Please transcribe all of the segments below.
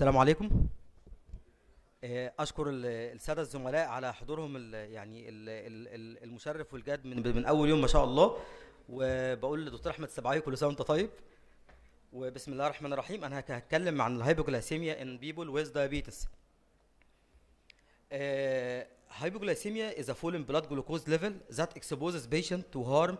السلام عليكم آه، اشكر ال- الساده الزملاء على حضورهم ال- يعني ال- ال- ال- المشرف والجاد من من اول يوم ما شاء الله وبقول لدكتور احمد السبعاوي كل سنه وانت طيب وبسم الله الرحمن الرحيم انا هك- هتكلم عن الهايبوغلاسيميا ان بيبل ويز diabetes Uh, hypoglycemia is a fall in blood glucose level that exposes patient to harm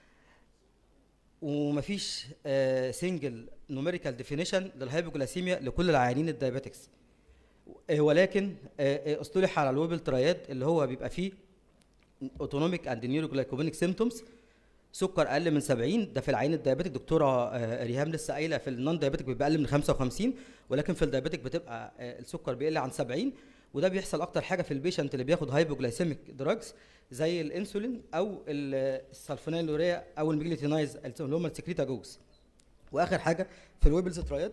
ومفيش سنجل نوميريكال ديفينيشن للهايبوغلاسيميا لكل العيانين الدايابيتكس آه، ولكن آه، آه، اصطلح على الويبل تراياد اللي هو بيبقى فيه اوتونوميك اند نيوروجلايكوبينيك سيمتومز سكر اقل من 70 ده في العين الدايابيتك دكتوره آه، ريهام لسه قايله في النون دايابيتك بيبقى اقل من 55 ولكن في الدايابيتك بتبقى آه، السكر بيقل عن 70 وده بيحصل اكتر حاجه في البيشنت اللي بياخد هايبوجلايسيميك دراجز زي الانسولين او ال- السلفونيلوريا او الميجليتينايز اللي هم السكريتاجوز واخر حاجه في الويبلز ترايد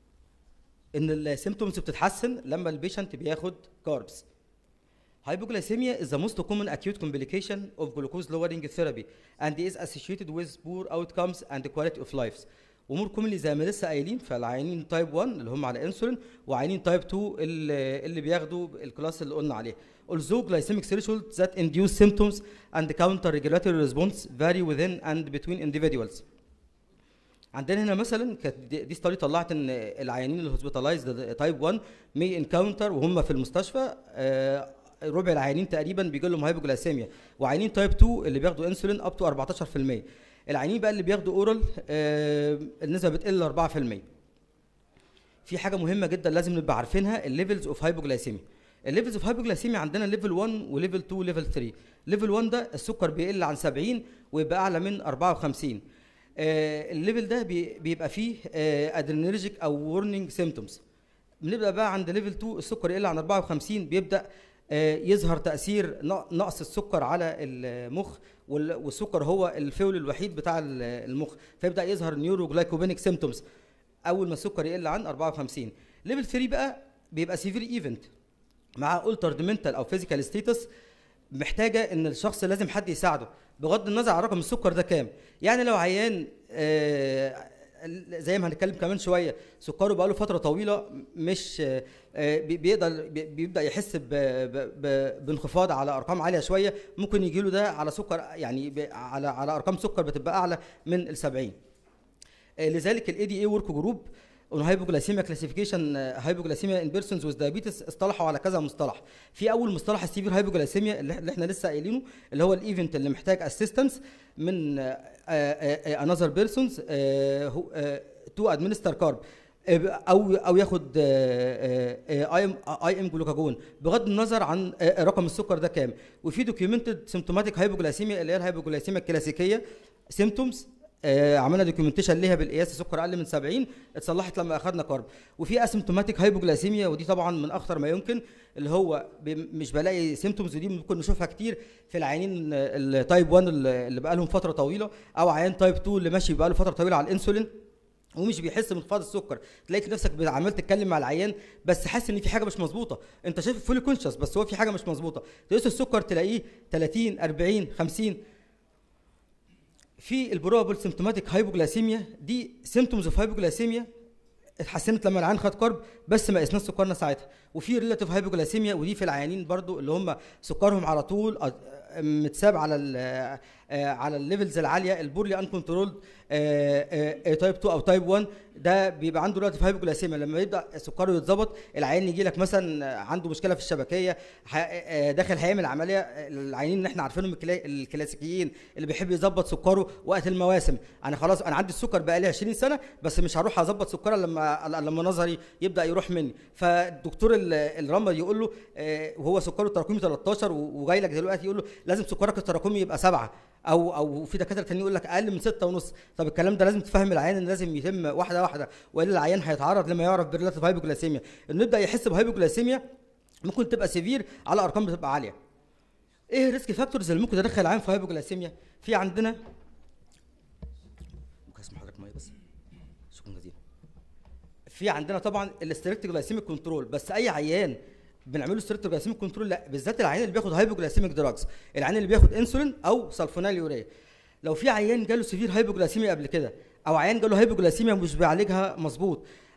ان السيمتومز بتتحسن لما البيشنت بياخد كاربس Hypoglycemia is the most common acute complication of glucose lowering therapy and is associated with poor outcomes and quality of life. ومور كومنلي زي ما لسه قايلين فالعيانين تايب 1 اللي هم على انسولين وعيانين تايب 2 اللي, اللي بياخدوا الكلاس اللي قلنا عليه. Although glycemic thresholds that induce symptoms and counter regulatory response vary within and between individuals. عندنا هنا مثلا كانت دي دي ستادي طلعت ان العيانين اللي هوسبيتالايزد تايب 1 مي انكاونتر وهم في المستشفى آه، ربع العيانين تقريبا بيجي لهم هايبوجلاسيميا وعيانين تايب 2 اللي بياخدوا انسولين اب تو 14% العيانين بقى اللي بياخدوا اورال النسبه بتقل 4% في حاجه مهمه جدا لازم نبقى عارفينها الليفلز اوف هايبوجلايسيميا الليفلز اوف هايبوجلايسيميا عندنا ليفل 1 وليفل 2 وليفل 3 ليفل 1 ده السكر بيقل عن 70 ويبقى اعلى من 54 آه، الليفل ده بي- بيبقى فيه ادرينرجيك او وورنينج سيمتومز بنبدا بقى عند ليفل 2 السكر يقل عن 54 بيبدا آه، يظهر تاثير ن- نقص السكر على المخ وال- والسكر هو الفيول الوحيد بتاع ال- المخ فيبدا يظهر نيوروجلايكوبينيك سيمتومز اول ما السكر يقل عن 54 ليفل 3 بقى بيبقى سيفير ايفنت مع altered mental او physical status محتاجه ان الشخص لازم حد يساعده بغض النظر عن رقم السكر ده كام يعني لو عيان آه، زي ما هنتكلم كمان شويه سكره بقاله فتره طويله مش آه، آه، بي- بيقدر بي- بيبدا يحس ب- ب- ب- بانخفاض على ارقام عاليه شويه ممكن يجي له ده على سكر يعني ب- على على ارقام سكر بتبقى اعلى من ال 70 آه، لذلك الاي دي اي ورك جروب اون هايبوجلاسيميا كلاسيفيكيشن هايبوجلاسيميا ان بيرسونز وذ دايابيتس اصطلحوا على كذا مصطلح في اول مصطلح السيفير هايبوجلاسيميا اللي اللي احنا لسه قايلينه اللي هو الايفنت اللي محتاج اسيستنس من انذر بيرسونز تو ادمنستر كارب او او ياخد اي ام اي ام جلوكاجون بغض النظر عن آه، رقم السكر ده كام وفي دوكيومنتد سيمتوماتيك هايبوجلاسيميا اللي هي الهايبوجلاسيميا الكلاسيكيه سيمتومز آه، عملنا دوكيومنتيشن ليها بالقياس السكر اقل من 70 اتصلحت لما اخذنا كارب وفي اسيمتوماتيك هايبوجلاسيميا ودي طبعا من اخطر ما يمكن اللي هو ب- مش بلاقي سيمتومز ودي ممكن نشوفها كتير في العيانين التايب 1 اللي اللي بقى لهم فتره طويله او عيان تايب 2 اللي ماشي بقى له فتره طويله على الانسولين ومش بيحس بانخفاض السكر تلاقي نفسك عمال تتكلم مع العيان بس حاسس ان في حاجه مش مظبوطه انت شايف فولي كونشس بس هو في حاجه مش مظبوطه تقيس السكر تلاقيه 30 40 50 في البروبابل سيمتوماتيك هايبوجلاسيميا دي سيمتومز اوف هايبوجلاسيميا اتحسنت لما العيان خد كارب بس ما قسناش سكرنا ساعتها وفي ريلاتيف هايبوجلاسيميا ودي في العيانين برضو اللي هم سكرهم على طول أ- متساب على ال آه، على الليفلز العاليه البورلي ان كنترولد تايب 2 او تايب 1 ده بيبقى عنده ريلاتيف هايبوجلاسيميا لما يبدا سكره يتظبط العيان يجي لك مثلا عنده مشكله في الشبكيه ح- آه، داخل هيعمل عمليه العيانين اللي احنا عارفينهم الكلا- الكلاسيكيين اللي بيحب يظبط سكره وقت المواسم انا خلاص انا عندي السكر بقى لي 20 سنه بس مش هروح اظبط سكري لما لما نظري يبدا يروح مني فالدكتور ال- الرمل يقول له آه، وهو سكره التراكمي 13 و- وجاي لك دلوقتي يقول له لازم سكرك التراكمي يبقى سبعه او او في دكاتره تانيين يقول لك اقل من ستة ونص طب الكلام ده لازم تفهم العيان ان لازم يتم واحده واحده والا العيان هيتعرض لما يعرف بريلاتيف هايبوجلاسيميا انه يبدا يحس بهايبوجلاسيميا ممكن تبقى سيفير على ارقام بتبقى عاليه ايه الريسك فاكتورز اللي ممكن تدخل العيان في هايبوجلاسيميا في عندنا ممكن اسمع حضرتك معايا بس شكرا جزيلا في عندنا طبعا الاستريكت جلايسيميك كنترول بس اي عيان بنعمله ستريكت جلايسيميك كنترول لا بالذات العيان اللي بياخد هايبوجلايسيميك دراجز العيان اللي بياخد انسولين او سلفونال يوريا لو في عيان جاله سيفير هايبوجلايسيميا قبل كده او عيان جاله هايبوجلايسيميا ومش بيعالجها مظبوط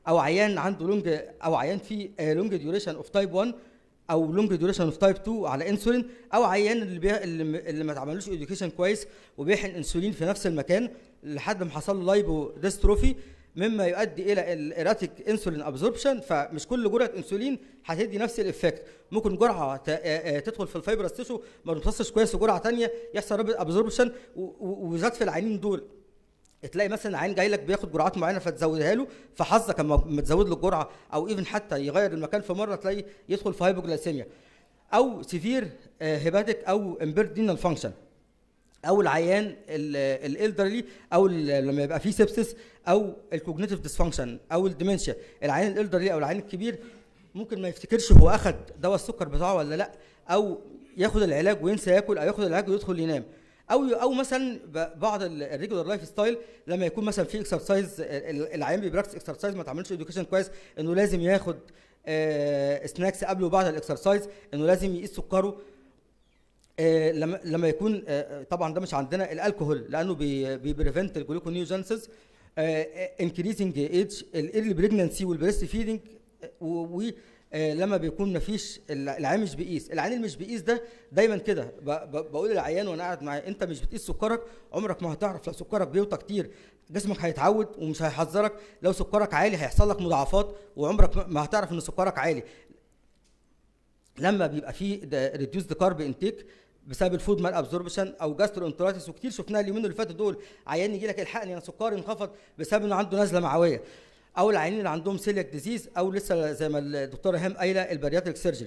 او عيان عنده لونج او عيان فيه لونج ديوريشن اوف تايب 1 او لونج ديوريشن اوف تايب 2 على انسولين او عيان اللي بي... اللي, م- اللي ما اتعملوش اديوكيشن كويس وبيحقن انسولين في نفس المكان لحد ما حصل له لايبو ديستروفي مما يؤدي الى الايراتيك انسولين ابزوربشن فمش كل جرعه انسولين هتدي نفس الافكت ممكن جرعه ت- آه، آه، تدخل في الفايبرس تيشو ما تمتصش كويس وجرعه ثانيه يحصل رابط ابزوربشن وبالذات في العينين دول تلاقي مثلا عين جاي لك بياخد جرعات معينه فتزودها له فحظك اما متزود له الجرعه او ايفن حتى يغير المكان في مره تلاقيه يدخل في هايبوجلايسيميا او سيفير هيباتيك او امبيردينال فانكشن او العيان الالدرلي او ال- لما يبقى فيه سيبسس او الكوجنيتيف ديسفانكشن او الديمنشيا العيان الالدرلي او العيان الكبير ممكن ما يفتكرش هو اخد دواء السكر بتاعه ولا لا او ياخد العلاج وينسى ياكل او ياخد العلاج ويدخل ينام او او مثلا ب- بعض الريجولار لايف ستايل لما يكون مثلا في اكسرسايز العيان بيبراكتس اكسرسايز ما تعملش اديوكيشن كويس انه لازم ياخد سناكس قبل وبعد الاكسرسايز انه لازم يقيس سكره آه، لما لما يكون آه، طبعا ده مش عندنا الالكوهول لانه بيبريفنت الجلوكونيوجينسيس انكريزنج ايدج الايرلي بريجننسي والبريست فيدنج ولما بيكون مفيش العيان مش بيقيس العيان اللي مش بيقيس ده دايما كده ب- ب- بقول للعيان وانا قاعد معاه انت مش بتقيس سكرك عمرك ما هتعرف لو سكرك بيوطى كتير جسمك هيتعود ومش هيحذرك لو سكرك عالي هيحصل لك مضاعفات وعمرك ما- ما هتعرف ان سكرك عالي لما بيبقى فيه ريديوسد كارب انتيك بسبب الفود مال ابزوربشن او جاسترو انتراتيس وكتير شفناها اليومين اللي فاتوا دول عيان يجي لك الحقني انا سكري انخفض بسبب انه عنده نزله معويه او العيانين اللي عندهم سيلياك ديزيز او لسه زي ما الدكتوره هام قايله البارياتريك سيرجري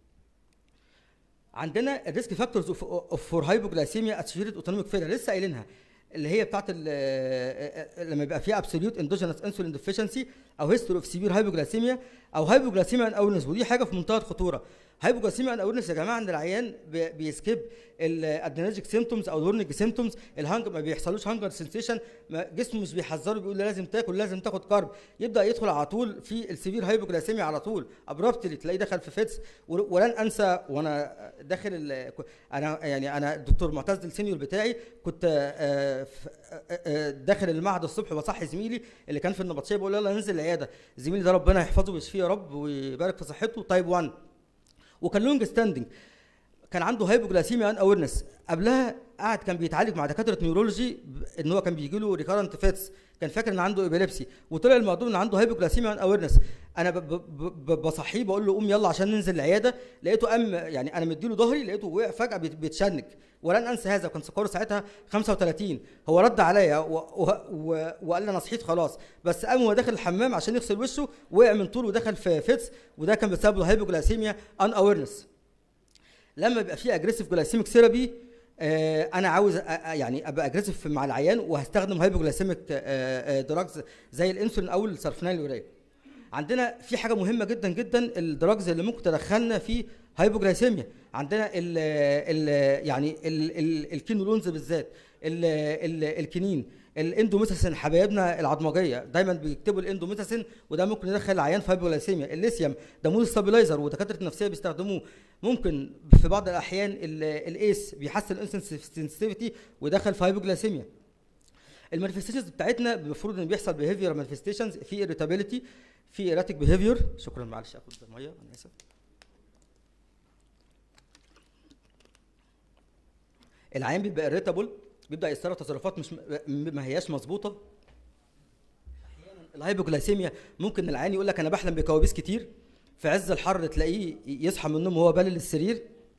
عندنا الريسك فاكتورز اوف فور هايبوجلايسيميا اتشيرد اوتونوميك فيلر لسه قايلينها اللي هي بتاعت ال- لما يبقى في ابسوليوت اندوجينس انسولين ديفيشنسي او هيستوري اوف سيفير هايبوجلايسيميا او هايبوجلايسيميا ان اورنس ودي حاجه في منتهى الخطوره هايبوجلايسيميا ان اورنس يا جماعه ان العيان بي- بيسكيب الادرينرجيك سيمتومز او الورنج سيمتومز الهنج ما بيحصلوش هانجر سنسيشن جسمه مش بيحذره بيقول له لازم تاكل لازم تاخد كارب يبدا يدخل على طول في السيفير هايبوجلايسيميا على طول ابرابتلي تلاقيه دخل في فيتس ول- ولن انسى وانا داخل ال- انا يعني انا الدكتور معتز السينيور بتاعي كنت آه، ف- آه، آه، داخل المعهد الصبح بصحي زميلي اللي كان في النبطشيه بقول له يلا ننزل العياده زميلي ده ربنا يحفظه ويشفيه يا رب ويبارك في صحته تايب 1 وكان لونج ستاندنج كان عنده هايبوجلاسيميا ان اويرنس قبلها قعد كان بيتعالج مع دكاتره نيورولوجي ب- ان هو كان بيجي له ريكارنت فيتس كان فاكر ان عنده ابيليبسي وطلع الموضوع ان عنده هايبوجلاسيميا ان اويرنس انا ب- ب- ب- بصحيه بقول له قوم يلا عشان ننزل العياده لقيته قام يعني انا مديله ظهري لقيته وقع فجاه بيت- بيتشنج ولن انسى هذا وكان سكره ساعتها 35 هو رد عليا و- و- و- وقال لي انا صحيت خلاص بس قام وهو داخل الحمام عشان يغسل وشه وقع من طول ودخل في فيتس وده كان بسبب الهايبوجلاسيميا ان اويرنس لما بيبقى في اجريسيف جلايسيميك ثيرابي آه انا عاوز أ- أ- يعني ابقى اجريسيف مع العيان وهستخدم هايبوجلايسيميك آه دراجز زي الانسولين او السلفونيل يوريا عندنا في حاجه مهمه جدا جدا الدراجز اللي ممكن تدخلنا في هايبوجلايسيميا عندنا ال ال يعني ال ال الكينولونز بالذات ال ال الكنين الاندوميثاسين حبايبنا العظمجيه دايما بيكتبوا الاندوميثاسين وده ممكن يدخل العيان في هايبوجلايسيميا الليثيوم ده مود ستابلايزر ودكاتره النفسيه بيستخدموه ممكن في بعض الاحيان ال- الايس بيحسن الانسنسيتيفيتي ويدخل في هايبوجلايسيميا المانيفستيشنز بتاعتنا المفروض ان بيحصل بيهيفير مانيفستيشنز في irritability في erratic behavior شكرا معلش اخد ميه انا اسف العيان بيبقى irritable بيبدا يتصرف تصرفات مش م- ما هياش مظبوطه احيانا الهايبوجلايسيميا ممكن العيان يقول لك انا بحلم بكوابيس كتير في عز الحر تلاقيه يصحى من النوم وهو بالل السرير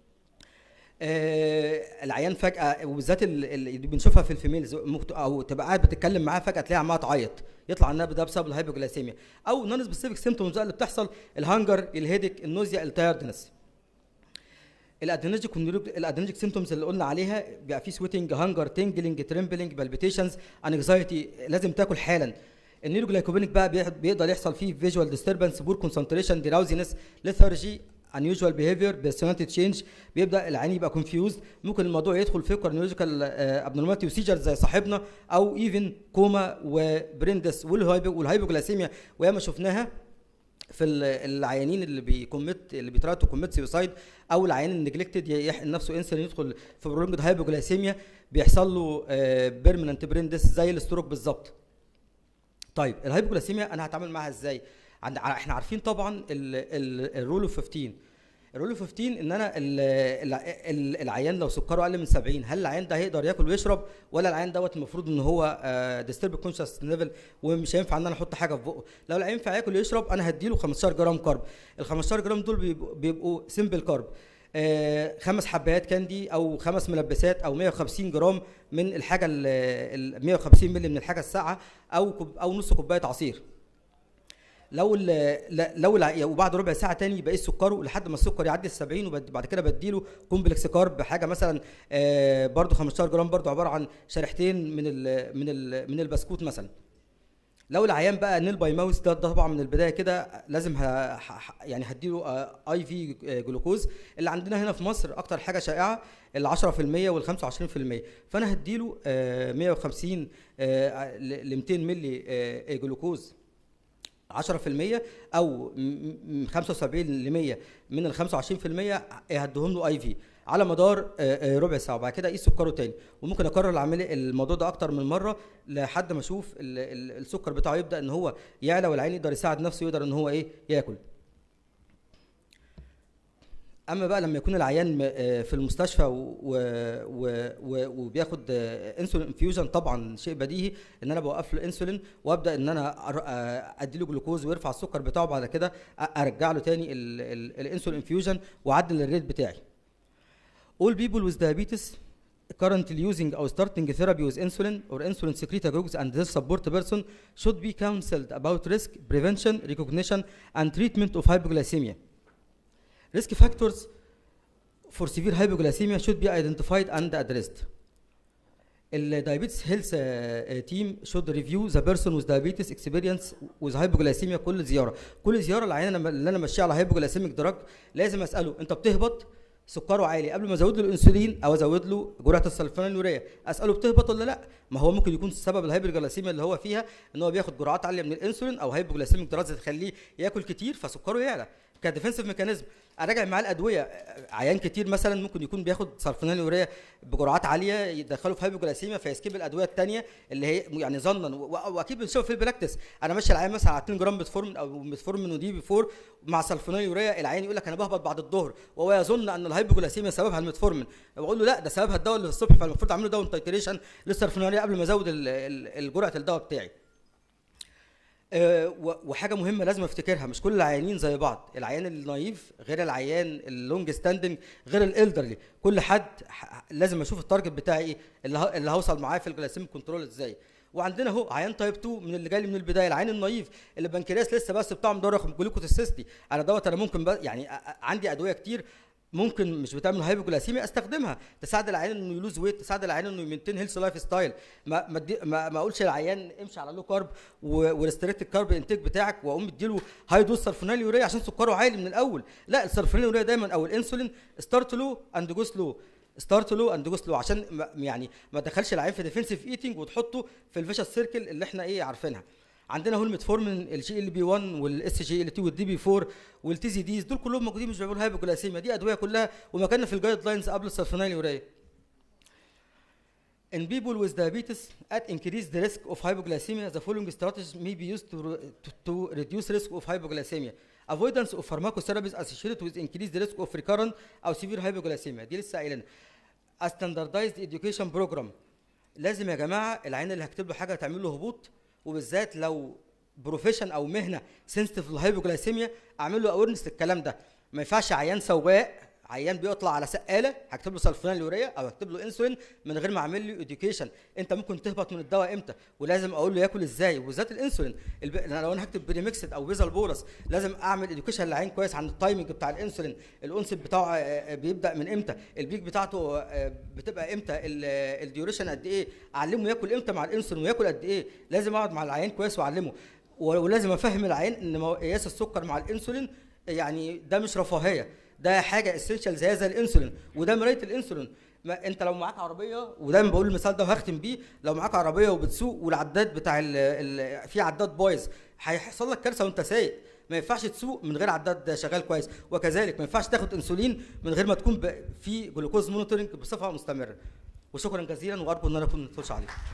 آه العيان فجاه وبالذات ال- اللي بنشوفها في الفيميلز ممكن- او تبقى قاعد بتتكلم معاه فجاه تلاقيها عماله تعيط يطلع انها ده بسبب الهايبوجلايسيميا او نون سبيسيفيك سيمتومز اللي بتحصل الهانجر الهيدك النوزيا التايردنس الادرينرجيك الادرينرجيك سيمتومز اللي قلنا عليها بيبقى في سويتنج هانجر تنجلينج تريمبلينج بالبيتيشنز انكزايتي لازم تاكل حالا النيروجلايكوبينيك بقى بيح- بيقدر يحصل فيه فيجوال ديستربنس بور كونسنتريشن دراوزينس ليثارجي unusual behavior personality change بيبدا العين يبقى confused ممكن الموضوع يدخل في كارنيولوجيكال ابنورماليتي وسيجر زي صاحبنا او ايفن كوما وبريندس والهايبوجلاسيميا وياما شفناها في ال- العيانين اللي بيكوميت اللي بيتراتوا كوميت سيوسايد او العيان النجلكتد يحقن نفسه انسولين يدخل في برولونجد هايبوجلاسيميا بيحصل له بيرمننت بريندس زي الستروك بالظبط طيب الهايبوجلاسيميا انا هتعامل معاها ازاي عند ع- احنا عارفين طبعا الرول اوف 15 الرول اوف 15 ان انا ال ال ال العيان لو سكره اقل من 70 هل العيان ده هيقدر ياكل ويشرب ولا العيان دوت المفروض ان هو ديسترب كونشس ليفل ومش هينفع ان انا احط حاجه في بقه لو العيان ينفع ياكل ويشرب انا هديله 15 جرام كارب ال 15 جرام دول بيبقوا, بيبقوا سمبل كارب آه، خمس حبايات كاندي او خمس ملبسات او 150 جرام من الحاجه ال ال 150 مللي من الحاجه الساقعه او كوب او نص كوبايه عصير لو ال لا- لو الع- وبعد ربع ساعه تاني يبقى سكره لحد ما السكر يعدي ال 70 وبعد كده بديله كومبلكس كارب حاجه مثلا آه، برضو 15 جرام برضو عباره عن شريحتين من ال من ال من البسكوت مثلا لو العيان بقى نيل باي ماوس ده, ده طبعا من البدايه كده لازم ه... ح- يعني هديله اي في جلوكوز اللي عندنا هنا في مصر اكتر حاجه شائعه ال 10% وال 25% فانا هديله آه، 150 آه، ل 200 مللي آه، جلوكوز 10% او م- م- 75 ل 100 من ال 25% هديهم له اي في على مدار آه، آه، ربع ساعه وبعد كده اقيس سكره تاني وممكن اكرر العمليه الموضوع ده اكتر من مره لحد ما اشوف ال- ال- السكر بتاعه يبدا ان هو يعلى والعين يقدر يساعد نفسه يقدر ان هو ايه ياكل اما بقى لما يكون العيان م- آه، في المستشفى و- و- و- و- وبياخد انسولين انفيوجن طبعا شيء بديهي ان انا بوقف له انسولين وابدا ان انا أر- آه، ادي له جلوكوز ويرفع السكر بتاعه بعد كده أ- ارجع له تاني ال- ال- الانسولين انفيوجن واعدل الريت بتاعي all people with diabetes currently using or starting therapy with insulin or insulin secretagogues and their support person should be counseled about risk prevention recognition and treatment of hypoglycemia risk factors for severe hypoglycemia should be identified and addressed الدايابيتس هيلث تيم should review the person with diabetes experience with hypoglycemia كل زياره كل زياره العيان أنا- اللي انا ماشيه على هايبوجلايسيميك دراج لازم اساله انت بتهبط سكره عالي قبل ما ازود له الانسولين او ازود له جرعه السلفونيلوريا اساله بتهبط ولا لا ما هو ممكن يكون سبب الهايبوجلايسيميا اللي هو فيها ان هو بياخد جرعات عاليه من الانسولين او هايبوجلايسيميك دراج تخليه ياكل كتير فسكره يعلى كديفنسيف ميكانيزم اراجع معاه الادويه عيان كتير مثلا ممكن يكون بياخد سلفونيلوريا بجرعات عاليه يدخله في هايبوجلايسيميا فيسكيب الادويه الثانيه اللي هي يعني ظنا و- واكيد بنشوف في البراكتس انا ماشي العيان مثلا على 2 جرام ميتفورمين او ميتفورمين ودي بي 4 مع سلفونيلوريا العيان يقول لك انا بهبط بعد الظهر وهو يظن ان الهايبوجلايسيميا سببها الميتفورمين بقول له لا ده سببها الدواء اللي الصبح فالمفروض اعمل له داون تايتريشن للسلفونيلوريا قبل ما ازود ال- ال- الجرعه الدواء بتاعي آه، و- وحاجه مهمه لازم افتكرها مش كل العيانين زي بعض العيان النايف غير العيان اللونج ستاندنج غير الالدرلي كل حد ح- لازم اشوف التارجت بتاعي ايه اللي, ه- اللي هوصل معاه في الجلايسيميك كنترول ازاي وعندنا اهو عيان تايب 2 من اللي جاي لي من البدايه العيان النايف اللي البنكرياس لسه بس بتاعه مدرخ جلوكوتوسيستي انا دوت انا ممكن بقى يعني أ- أ- عندي ادويه كتير ممكن مش بتعمل هايبوجلاسيميا استخدمها تساعد العيان انه يلوز ويت تساعد العيان انه يمنتين هيلث لايف ستايل ما ما, أدي- ما, ما اقولش للعيان امشي على لو كارب وريستريكت الكارب انتيك بتاعك واقوم مديله هاي دوز سلفونيليوريا عشان سكره عالي من الاول لا السلفونيليوريا دايما او الانسولين ستارت لو اند جو سلو ستارت لو اند جو سلو عشان ما يعني ما تدخلش العيان في ديفنسيف ايتنج وتحطه في الفيشس سيركل اللي احنا ايه عارفينها عندنا هو الميتفورمين الجي ال بي 1 والاس جي ال 2 والدي بي 4 والتي زي ديز دول كلهم موجودين مش بيعملوا هايبوجلاسيميا دي ادويه كلها ومكاننا في الجايد لاينز قبل السلفونيليوريا In people with diabetes at increased risk of hypoglycemia, the following strategies may be used to, to, to reduce risk of hypoglycemia. Avoidance of pharmacotherapies associated with increased risk of recurrent أو severe hypoglycemia. دي لسه قايلينها. A standardized education program. لازم يا جماعة العين اللي هكتب له حاجة تعمل له هبوط وبالذات لو بروفيشن او مهنه سنسيتيف للهايبوجلايسيميا اعمل له اويرنس للكلام ده ما ينفعش عيان سواق عيان بيطلع على سقاله هكتب له سلفونيلوريا او هكتب له انسولين من غير ما اعمل له اديوكيشن انت ممكن تهبط من الدواء امتى ولازم اقول له ياكل ازاي وبالذات الانسولين الب... أنا لو انا هكتب بريمكسد او بيزال بولس لازم اعمل اديوكيشن للعين كويس عن التايمنج بتاع الانسولين الانسب بتاعه آه، آه، بيبدا من امتى البيك بتاعته آه، بتبقى امتى ال- آه، الديوريشن قد ايه اعلمه ياكل امتى مع الانسولين وياكل قد ايه لازم اقعد مع العيان كويس واعلمه و- ولازم افهم العيان ان مو- قياس السكر مع الانسولين يعني ده مش رفاهيه ده حاجه اسينشال زي زي الانسولين وده مرايه الانسولين ما انت لو معاك عربيه ودايما بقول المثال ده وهختم بيه لو معاك عربيه وبتسوق والعداد بتاع ال ال في عداد بايظ هيحصل لك كارثه وانت سايق ما ينفعش تسوق من غير عداد شغال كويس وكذلك ما ينفعش تاخد انسولين من غير ما تكون ب- في جلوكوز مونيتورنج بصفه مستمره وشكرا جزيلا وارجو ان انا اكون ما عليكم